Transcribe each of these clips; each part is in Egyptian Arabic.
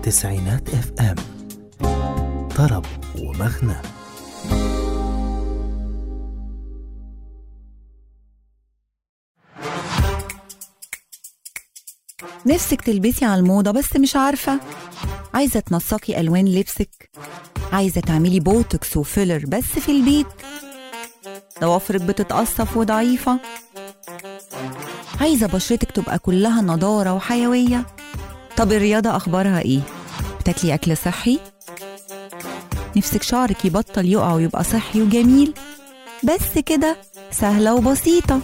تسعينات اف ام طرب ومغنى نفسك تلبسي على الموضة بس مش عارفة عايزة تنسقي ألوان لبسك عايزة تعملي بوتوكس وفيلر بس في البيت ضوافرك بتتقصف وضعيفة عايزة بشرتك تبقى كلها نضارة وحيوية طب الرياضة أخبارها إيه؟ بتاكلي أكل صحي؟ نفسك شعرك يبطل يقع ويبقى صحي وجميل؟ بس كده سهلة وبسيطة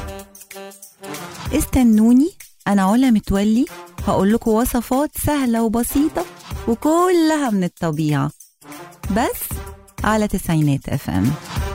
استنوني أنا علا متولي هقول لكم وصفات سهلة وبسيطة وكلها من الطبيعة بس على تسعينات اف ام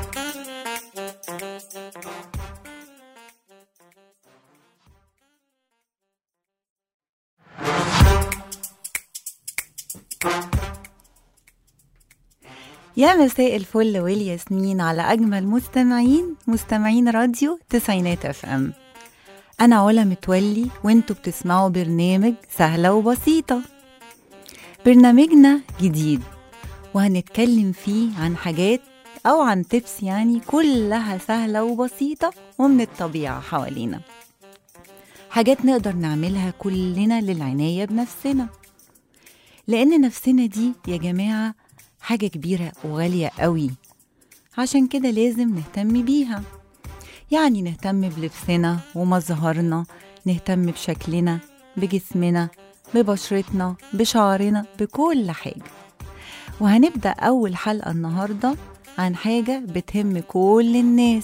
يا مساء الفل والياسمين على أجمل مستمعين مستمعين راديو تسعينات اف ام أنا علا متولي وانتوا بتسمعوا برنامج سهلة وبسيطة برنامجنا جديد وهنتكلم فيه عن حاجات أو عن تبس يعني كلها سهلة وبسيطة ومن الطبيعة حوالينا حاجات نقدر نعملها كلنا للعناية بنفسنا لأن نفسنا دي يا جماعة حاجة كبيرة وغالية قوي عشان كده لازم نهتم بيها يعني نهتم بلبسنا ومظهرنا نهتم بشكلنا بجسمنا ببشرتنا بشعرنا بكل حاجة وهنبدأ أول حلقة النهاردة عن حاجة بتهم كل الناس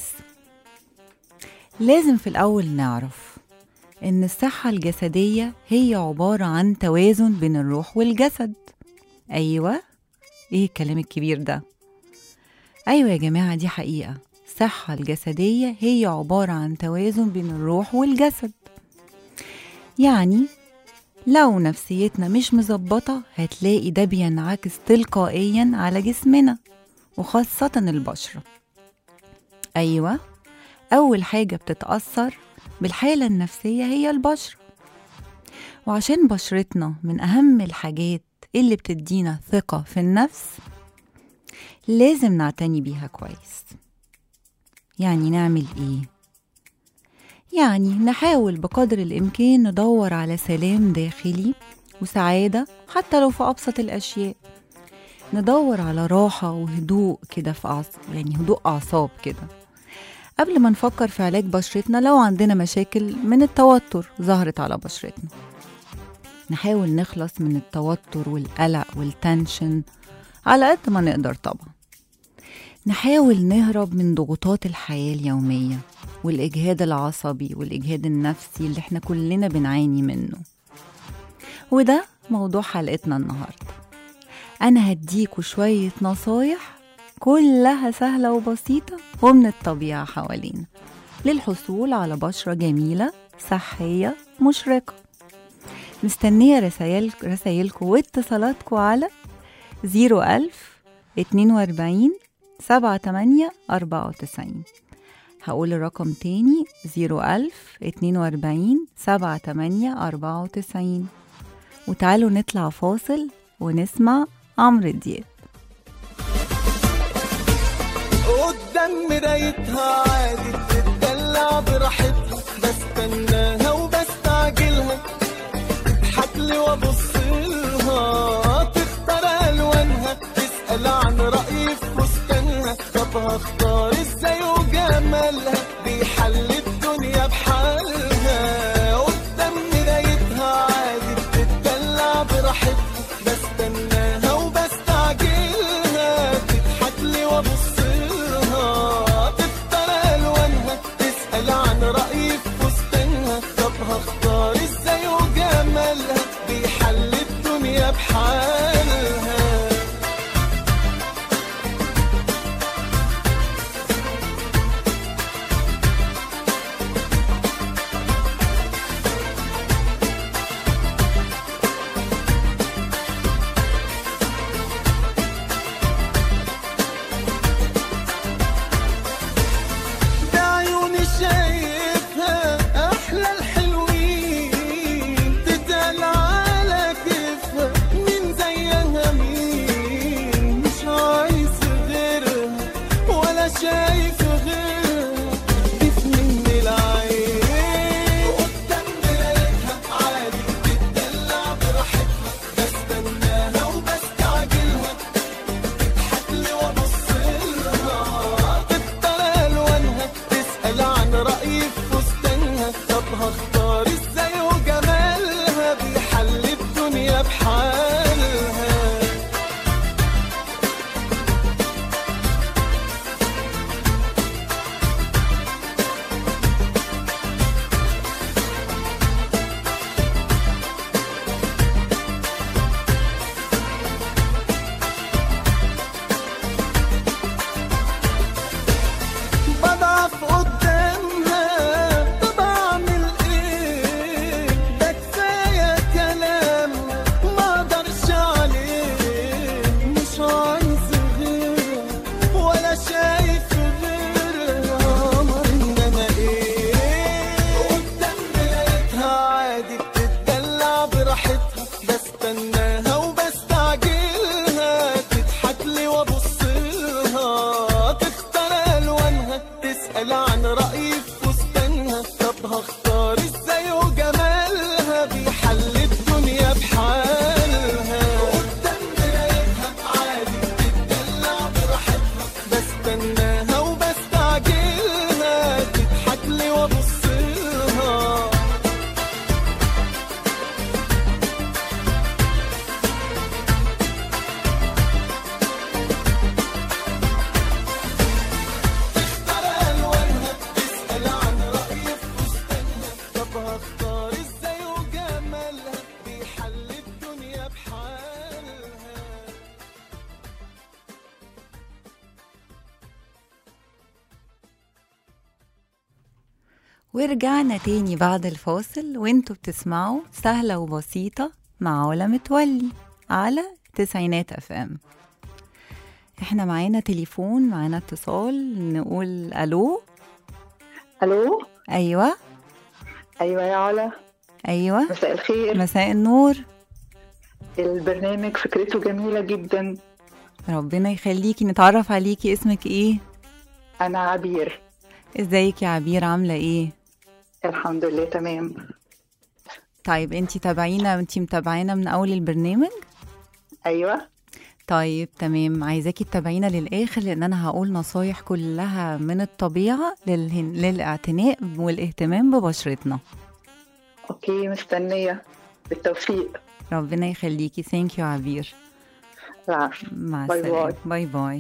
لازم في الأول نعرف إن الصحة الجسدية هي عبارة عن توازن بين الروح والجسد أيوة إيه الكلام الكبير ده أيوة يا جماعة دي حقيقة الصحة الجسدية هي عبارة عن توازن بين الروح والجسد يعني لو نفسيتنا مش مظبطة هتلاقي ده بينعكس تلقائيا على جسمنا وخاصة البشرة أيوة أول حاجة بتتأثر بالحالة النفسية هي البشرة وعشان بشرتنا من أهم الحاجات اللي بتدينا ثقة في النفس لازم نعتني بيها كويس يعني نعمل ايه يعني نحاول بقدر الامكان ندور على سلام داخلي وسعاده حتى لو في ابسط الاشياء ندور على راحه وهدوء كده في أعصاب يعني هدوء اعصاب كده قبل ما نفكر في علاج بشرتنا لو عندنا مشاكل من التوتر ظهرت على بشرتنا نحاول نخلص من التوتر والقلق والتنشن على قد ما نقدر طبعا نحاول نهرب من ضغوطات الحياة اليومية والإجهاد العصبي والإجهاد النفسي اللي احنا كلنا بنعاني منه وده موضوع حلقتنا النهاردة أنا هديكوا شوية نصايح كلها سهلة وبسيطة ومن الطبيعة حوالينا للحصول على بشرة جميلة صحية مشرقة مستنية رسايل رسايلكم واتصالاتكم على 01000 42 سبعة تمانية أربعة وتسعين هقول الرقم تاني زيرو ألف اتنين وأربعين سبعة تمانية أربعة وتسعين وتعالوا نطلع فاصل ونسمع عمرو دياب قدام مرايتها عادي بتدلع براحتها بستناها وبستعجلها تضحك لي وابص لها تختار الوانها تسال عن رايي في فستانها طب هختار ازاي وجمالها بيحل الدنيا بحالها قدام مرايتها عادي بتدلع براحتها بستناها وبستعجلها تضحك لي وابص لها تختار الوانها تسال عن رايي في فستانها طب هختار ازاي وجمالها بيحل الدنيا بحالها ده عيوني شايفها احلى الحلوين تتقال على كيفها مين براحتها بستناها وبستعجلها تضحك لي وابص لها تختار الوانها تسال عن رايي في فستانها طب هختار ازاي وجمالها بيحل الدنيا بحالها قدام مرايتها عادي بتدلع براحتها بستناها وبستعجلها تضحك لي وابص لها تختار الوانها تسال عن رايي في فستانها طب هختار ازاي وجمالها بيحل الدنيا بحالها ورجعنا تاني بعد الفاصل وانتوا بتسمعوا سهلة وبسيطة مع علا متولي على تسعينات اف ام احنا معانا تليفون معانا اتصال نقول الو الو ايوه ايوه يا علا ايوه مساء الخير مساء النور البرنامج فكرته جميله جدا ربنا يخليكي نتعرف عليكي اسمك ايه انا عبير ازيك يا عبير عاملة ايه الحمد لله تمام طيب انتي تابعينا انتي متابعينا من اول البرنامج ايوه طيب تمام عايزاكي تتابعينا للاخر لان انا هقول نصايح كلها من الطبيعه للهن... للاعتناء والاهتمام ببشرتنا اوكي مستنيه بالتوفيق ربنا يخليكي ثانك يو عبير العفو مع باي السلامه باي. باي باي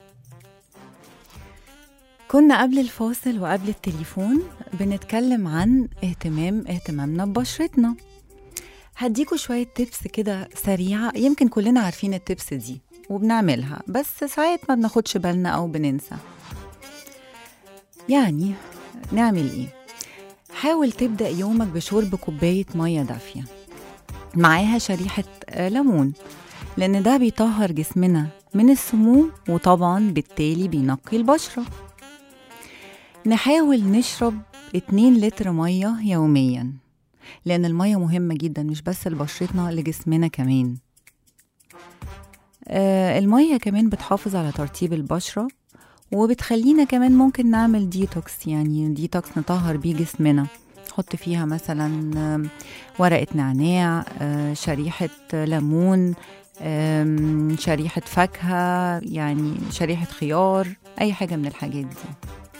كنا قبل الفاصل وقبل التليفون بنتكلم عن اهتمام اهتمامنا ببشرتنا هديكوا شوية تبس كده سريعة يمكن كلنا عارفين التبس دي وبنعملها بس ساعات ما بناخدش بالنا أو بننسى يعني نعمل إيه؟ حاول تبدأ يومك بشرب كوباية مية دافية معاها شريحة آه، ليمون لأن ده بيطهر جسمنا من السموم وطبعا بالتالي بينقي البشرة نحاول نشرب 2 لتر مية يوميا لأن المية مهمة جدا مش بس لبشرتنا لجسمنا كمان آه المية كمان بتحافظ على ترطيب البشرة وبتخلينا كمان ممكن نعمل ديتوكس يعني ديتوكس نطهر بيه جسمنا نحط فيها مثلا آم، ورقة نعناع آه، شريحة ليمون آم، شريحة فاكهة يعني شريحة خيار أي حاجة من الحاجات دي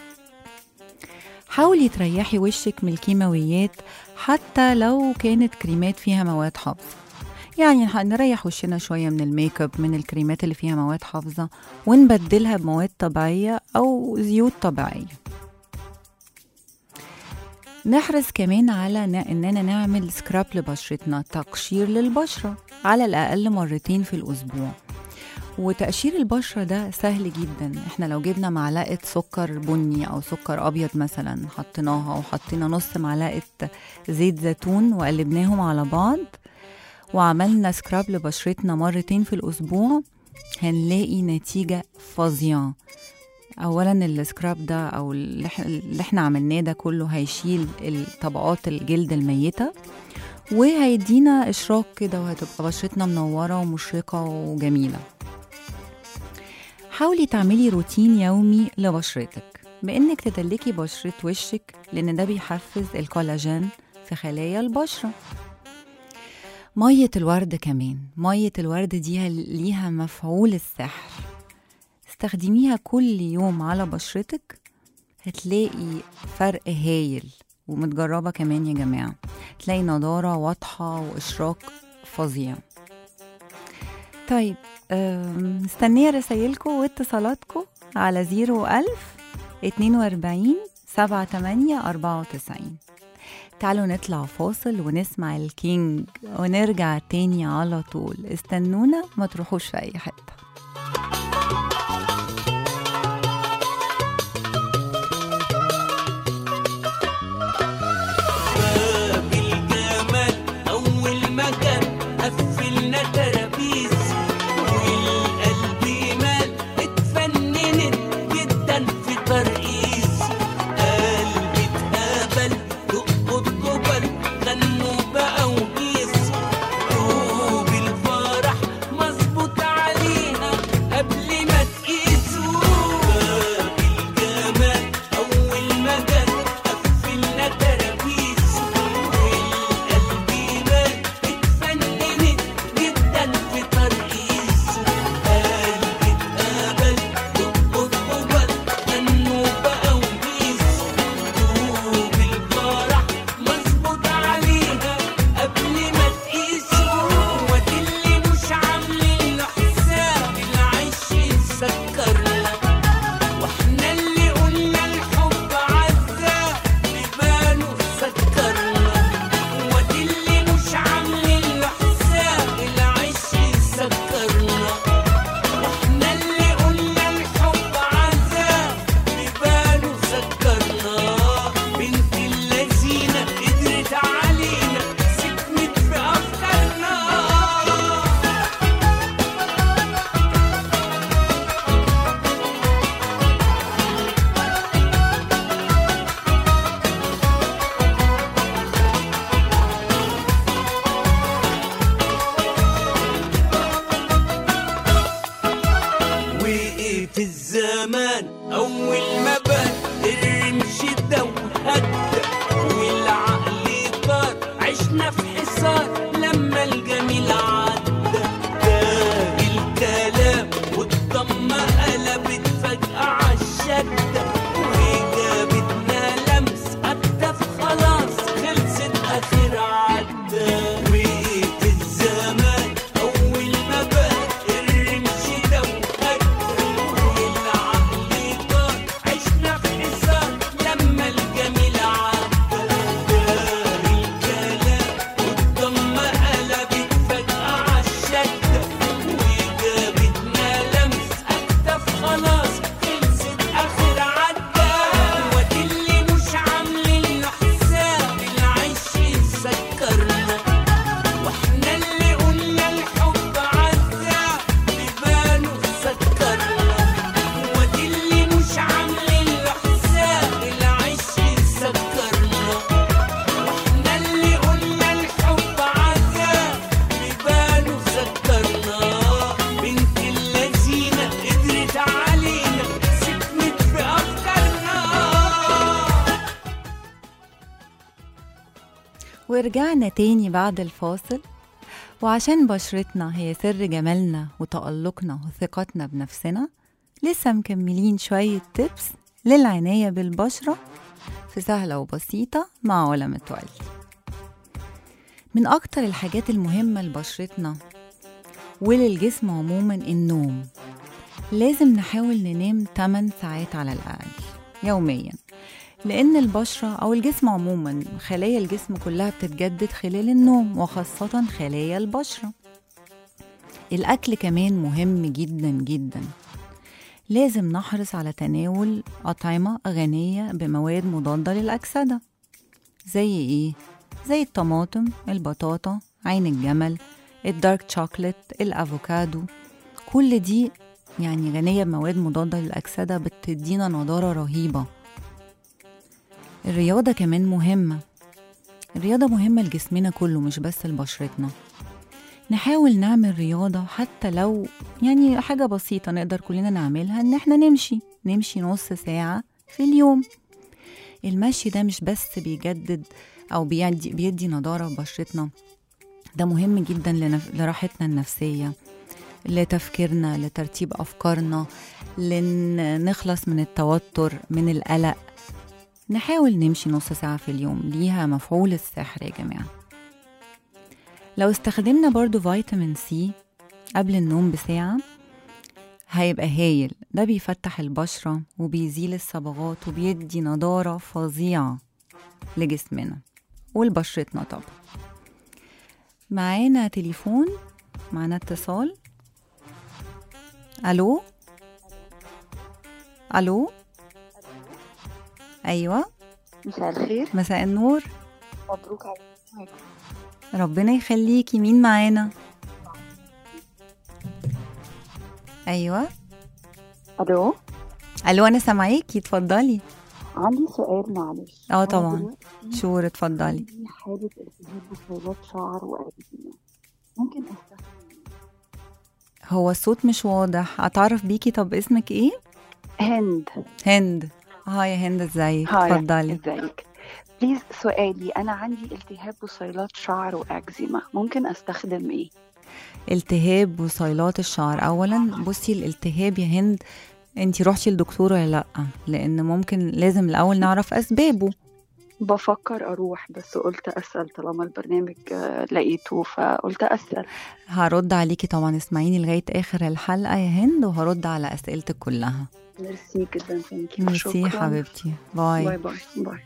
حاولي تريحي وشك من الكيماويات حتى لو كانت كريمات فيها مواد حافظة يعني نح- نريح وشنا شوية من الميك اب من الكريمات اللي فيها مواد حافظة ونبدلها بمواد طبيعية أو زيوت طبيعية نحرص كمان على ن- إننا نعمل سكراب لبشرتنا تقشير للبشرة على الأقل مرتين في الأسبوع وتقشير البشرة ده سهل جدا احنا لو جبنا معلقة سكر بني أو سكر أبيض مثلا حطيناها وحطينا نص معلقة زيت زيتون وقلبناهم على بعض وعملنا سكراب لبشرتنا مرتين في الأسبوع هنلاقي نتيجة فظيعة أولا السكراب ده أو اللي إح- اللي احنا عملناه ده كله هيشيل طبقات الجلد الميتة وهيدينا إشراق كده وهتبقى بشرتنا منورة ومشرقة وجميلة حاولي تعملي روتين يومي لبشرتك بإنك تدلكي بشرة وشك لأن ده بيحفز الكولاجين في خلايا البشرة مية الورد كمان مية الورد دي ليها مفعول السحر استخدميها كل يوم على بشرتك هتلاقي فرق هايل ومتجربة كمان يا جماعة تلاقي نضارة واضحة وإشراق فظيع طيب أم، مستنية رسايلكم واتصالاتكم على زيرو ألف اتنين وأربعين سبعة تمانية أربعة وتسعين تعالوا نطلع فاصل ونسمع الكينج ونرجع تاني على طول استنونا ما تروحوش في أي حتة باب الجمال أول مكان قفلنا ترابيز والقلب مال اتفننت جدا في ترقيص قلبي اتقبل دق الجبل غنوا بقى وبيس ورجعنا تاني بعد الفاصل وعشان بشرتنا هي سر جمالنا وتألقنا وثقتنا بنفسنا لسه مكملين شوية تبس للعناية بالبشرة في سهلة وبسيطة مع علا متولي من أكتر الحاجات المهمة لبشرتنا وللجسم عموما النوم لازم نحاول ننام 8 ساعات على الأقل يوميا لأن البشرة أو الجسم عموما خلايا الجسم كلها بتتجدد خلال النوم وخاصة خلايا البشرة الأكل كمان مهم جدا جدا لازم نحرص على تناول أطعمة غنية بمواد مضادة للأكسدة زي إيه؟ زي الطماطم البطاطا عين الجمل الدارك شوكليت الأفوكادو كل دي يعني غنية بمواد مضادة للأكسدة بتدينا نضارة رهيبة الرياضة كمان مهمة الرياضة مهمة لجسمنا كله مش بس لبشرتنا نحاول نعمل رياضة حتى لو يعني حاجة بسيطة نقدر كلنا نعملها إن احنا نمشي نمشي نص ساعة في اليوم المشي ده مش بس بيجدد أو بيدي, بيدي نضارة ببشرتنا ده مهم جدا لنف... لراحتنا النفسية لتفكيرنا لترتيب أفكارنا لن نخلص من التوتر من القلق نحاول نمشي نص ساعة في اليوم ليها مفعول السحر يا جماعة لو استخدمنا برضو فيتامين سي قبل النوم بساعة هيبقى هايل ده بيفتح البشرة وبيزيل الصبغات وبيدي نضارة فظيعة لجسمنا ولبشرتنا طبعا معانا تليفون معانا اتصال الو الو ايوه مساء الخير مساء النور مبروك عليك ربنا يخليكي مين معانا ايوه الو الو انا سامعاكي اتفضلي عندي سؤال معلش اه أنا طبعا دلوقتي شور اتفضلي عندي حالة التهاب بصيلات شعر وأبدية ممكن استخدم هو الصوت مش واضح اتعرف بيكي طب اسمك ايه هند هند هاي يا هند ازيك هاي اتفضلي ازيك بليز سؤالي أنا عندي التهاب بصيلات شعر وأكزيما ممكن أستخدم إيه؟ التهاب بصيلات الشعر اولا بصي الالتهاب يا هند انتي روحتي للدكتور ولا لا لان ممكن لازم الاول نعرف اسبابه بفكر أروح بس قلت أسأل طالما البرنامج آه، لقيته فقلت أسأل هرد عليكي طبعا اسمعيني لغايه اخر الحلقه يا هند وهرد على اسئلتك كلها ميرسي جدا ثانك يو ميرسي يا حبيبتي باي باي باي باي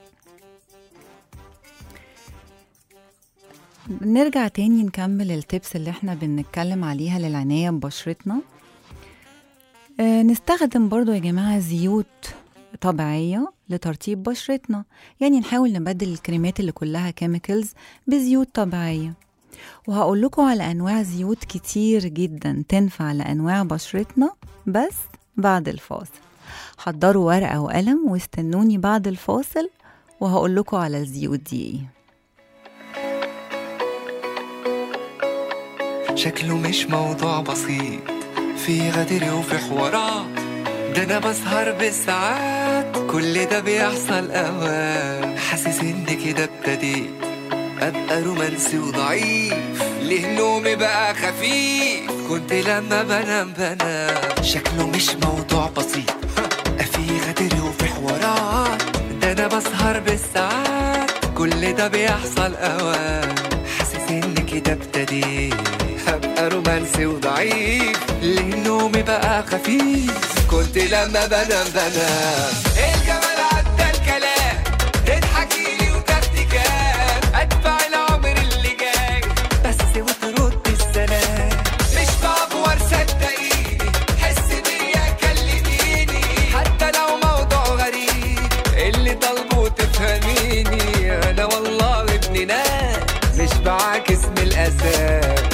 نرجع تاني نكمل التبس اللي احنا بنتكلم عليها للعناية ببشرتنا آه، نستخدم برضو يا جماعة زيوت طبيعية لترطيب بشرتنا يعني نحاول نبدل الكريمات اللي كلها كيميكلز بزيوت طبيعية وهقول لكم على أنواع زيوت كتير جدا تنفع لأنواع بشرتنا بس بعد الفاصل حضروا ورقة وقلم واستنوني بعد الفاصل وهقول لكم على الزيوت دي ايه شكله مش موضوع بسيط في غدر وفي حوارات ده انا بسهر بالساعات كل ده بيحصل اوقات حاسس ان كده ابتديت ابقى رومانسي وضعيف ليه نومي بقى خفيف كنت لما بنام بنام شكله مش موضوع بسيط في غدر وفي حوارات ده انا بسهر بالساعات كل ده بيحصل اوقات حاسس ان كده ابتديت هبقى رومانسي وضعيف ليه نومي بقى خفيف كنت لما بنام بنام الجمال عدى الكلام تضحكيلي وتاخدي كام ادفع العمر اللي جاي بس وترد السلام مش بعبور صدقيني حس بيا كلميني حتى لو موضوع غريب اللي طالبه تفهميني انا والله ابن ناس مش بعاكس من الاساس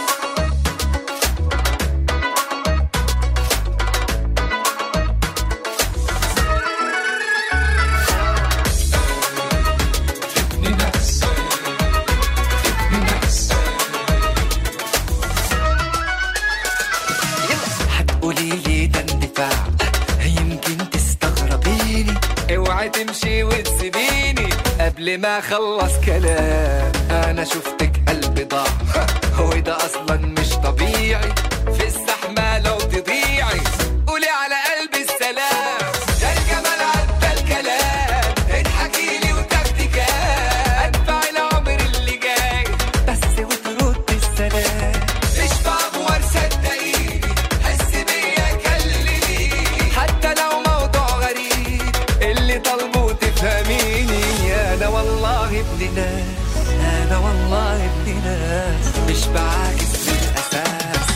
هتقولي لي ده اندفاع يمكن تستغربيني اوعي تمشي وتسيبيني قبل قبل ما خلص كلام انا شفتك قلبي ضاع هو ده اصلا مش طبيعي في الزحمه لو تضيعي قولي على قلبي السلام ده الجمال عدى الكلام اضحكي لي وتاخدي كام اتبع العمر اللي جاي بس وترد السلام مش بعبور صدقيني حس بيا كلميني حتى لو موضوع غريب اللي طالبه تفهميني انا والله ابن ناس انا والله ابن ناس مش بعاكس من الاساس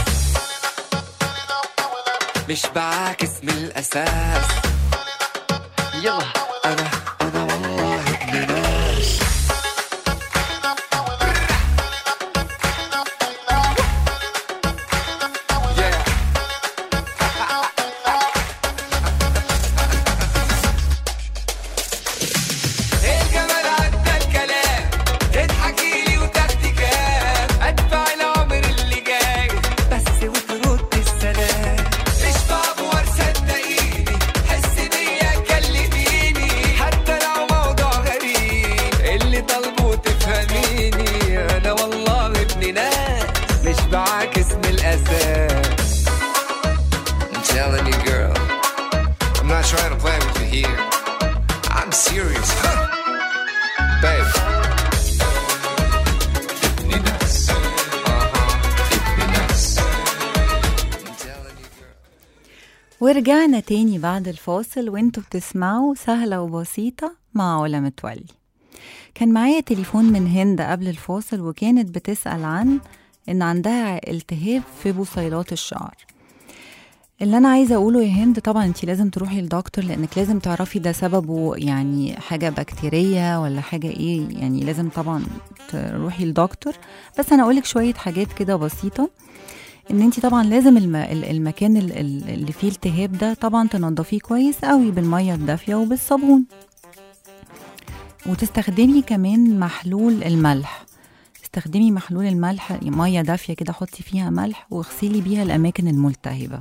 مش بعاكس من الاساس يلا انا انا والله ابن ناس Yeah. الجمال عدى الكلام تضحكي لي وتاخدي كام اتبع العمر اللي جاي بس وترد السلام مش بعبور صدقيني حس بيا كلميني حتى لو موضوع غريب اللي طالبه تفهميني انا والله ابن ناس مش بعاكس من الاساس I'm telling you girl I'm not trying to play with you here I'm serious. Babe. ابني ناس. أها، ابني ناس. I'm telling you, girl. ورجعنا تاني بعد الفاصل وانتوا بتسمعوا سهلة وبسيطة مع علا متولي كان معايا تليفون من هند قبل الفاصل وكانت بتسأل عن إن عندها التهاب في بصيلات الشعر اللي أنا عايزة أقوله يا هند طبعا أنت لازم تروحي للدكتور لأنك لازم تعرفي ده سببه يعني حاجة بكتيرية ولا حاجة إيه يعني لازم طبعا تروحي للدكتور بس أنا أقولك شوية حاجات كده بسيطة ان انت طبعا لازم الم... ال- المكان ال- ال- اللي فيه التهاب ده طبعا تنضفيه كويس قوي بالميه الدافيه وبالصابون وتستخدمي كمان محلول الملح استخدمي محلول الملح ميه دافيه كده حطي فيها ملح واغسلي بيها الاماكن الملتهبه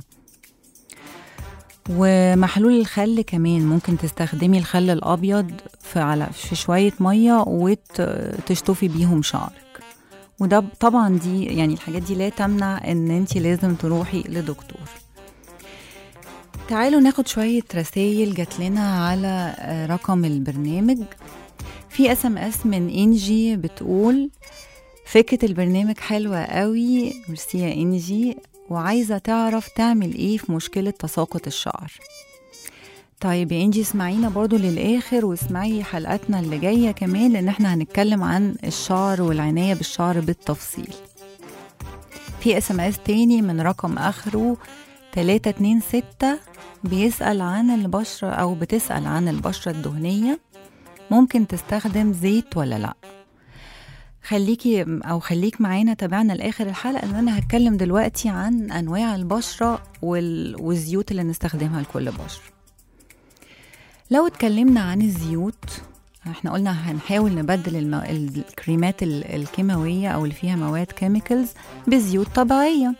ومحلول الخل كمان ممكن تستخدمي الخل الابيض في على في شويه ميه وتشطفي بيهم شعرك وده طبعا دي يعني الحاجات دي لا تمنع ان انت لازم تروحي لدكتور تعالوا ناخد شوية رسائل جات لنا على آه، رقم البرنامج في اس ام اس من انجي بتقول فكرة البرنامج حلوة قوي ميرسي يا انجي وعايزة تعرف تعمل ايه في مشكلة تساقط الشعر طيب يا انجي اسمعينا برضو للاخر واسمعي حلقاتنا اللي جايه كمان لان احنا هنتكلم عن الشعر والعنايه بالشعر بالتفصيل في اس ام اس تاني من رقم اخره 326 بيسأل عن البشرة أو بتسأل عن البشرة الدهنية ممكن تستخدم زيت ولا لأ خليكي أو خليك معانا تابعنا لآخر الحلقة لأن أنا هتكلم دلوقتي عن أنواع البشرة وال... والزيوت اللي نستخدمها لكل بشرة لو اتكلمنا عن الزيوت احنا قلنا هنحاول نبدل الم... الكريمات ال- الكيماوية أو اللي فيها مواد كيميكالز بزيوت طبيعية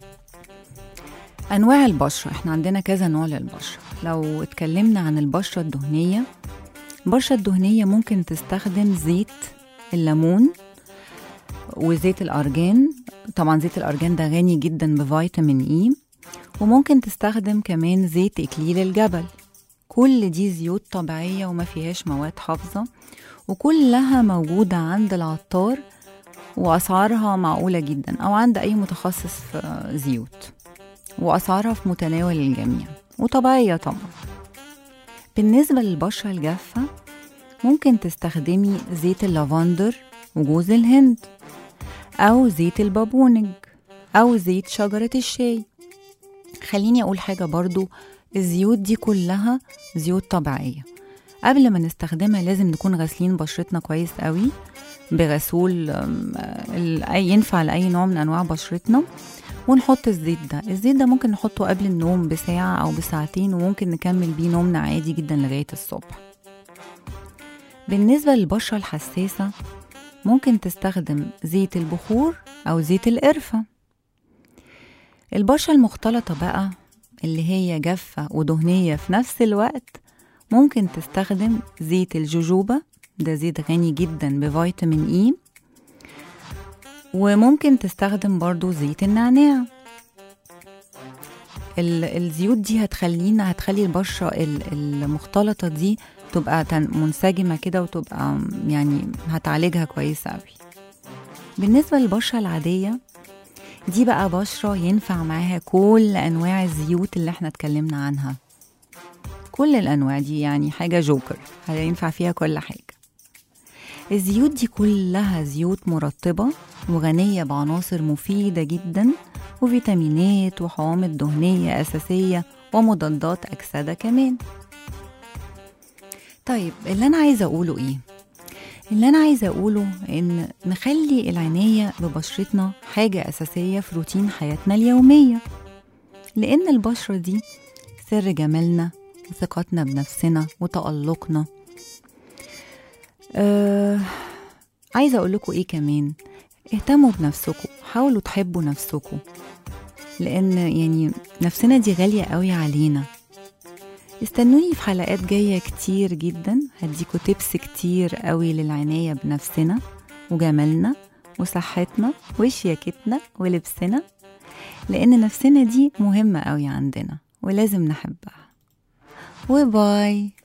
أنواع البشرة احنا عندنا كذا نوع للبشرة لو اتكلمنا عن البشرة الدهنية البشرة الدهنية ممكن تستخدم زيت الليمون وزيت الأرجان طبعا زيت الأرجان ده غني جدا بفيتامين إي وممكن تستخدم كمان زيت إكليل الجبل كل دي زيوت طبيعية وما فيهاش مواد حافظة وكلها موجودة عند العطار وأسعارها معقولة جدا أو عند أي متخصص في زيوت وأسعارها في متناول الجميع وطبيعية طبعا بالنسبة للبشرة الجافة ممكن تستخدمي زيت اللافندر وجوز الهند أو زيت البابونج أو زيت شجرة الشاي خليني أقول حاجة برضو الزيوت دي كلها زيوت طبيعية قبل ما نستخدمها لازم نكون غاسلين بشرتنا كويس قوي بغسول أم، ال- أي- ينفع لأي نوع من أنواع بشرتنا ونحط الزيت ده الزيت ده ممكن نحطه قبل النوم بساعة أو بساعتين وممكن نكمل بيه نومنا عادي جدا لغاية الصبح بالنسبة للبشرة الحساسة ممكن تستخدم زيت البخور أو زيت القرفة البشرة المختلطة بقى اللي هي جافة ودهنية في نفس الوقت ممكن تستخدم زيت الجوجوبا ده زيت غني جدا بفيتامين اي وممكن تستخدم برضو زيت النعناع ال- الزيوت دي هتخلينا هتخلي البشرة ال- المختلطة دي تبقى تن- منسجمة كده وتبقى يعني هتعالجها كويس قوي بالنسبة للبشرة العادية دي بقى بشرة ينفع معاها كل أنواع الزيوت اللي احنا اتكلمنا عنها كل الأنواع دي يعني حاجة جوكر هينفع فيها كل حاجة الزيوت دي كلها زيوت مرطبة وغنية بعناصر مفيدة جدا وفيتامينات وحوامض دهنية أساسية ومضادات أكسدة كمان طيب اللي أنا عايزة أقوله إيه؟ اللي أنا عايزة أقوله إن نخلي العناية ببشرتنا حاجة أساسية في روتين حياتنا اليومية لأن البشرة دي سر جمالنا وثقتنا بنفسنا وتألقنا أه عايزة أقول لكم إيه كمان اهتموا بنفسكم حاولوا تحبوا نفسكم لأن يعني نفسنا دي غالية قوي علينا استنوني في حلقات جاية كتير جدا هديكوا تبس كتير قوي للعناية بنفسنا وجمالنا وصحتنا وشياكتنا ولبسنا لأن نفسنا دي مهمة قوي عندنا ولازم نحبها وباي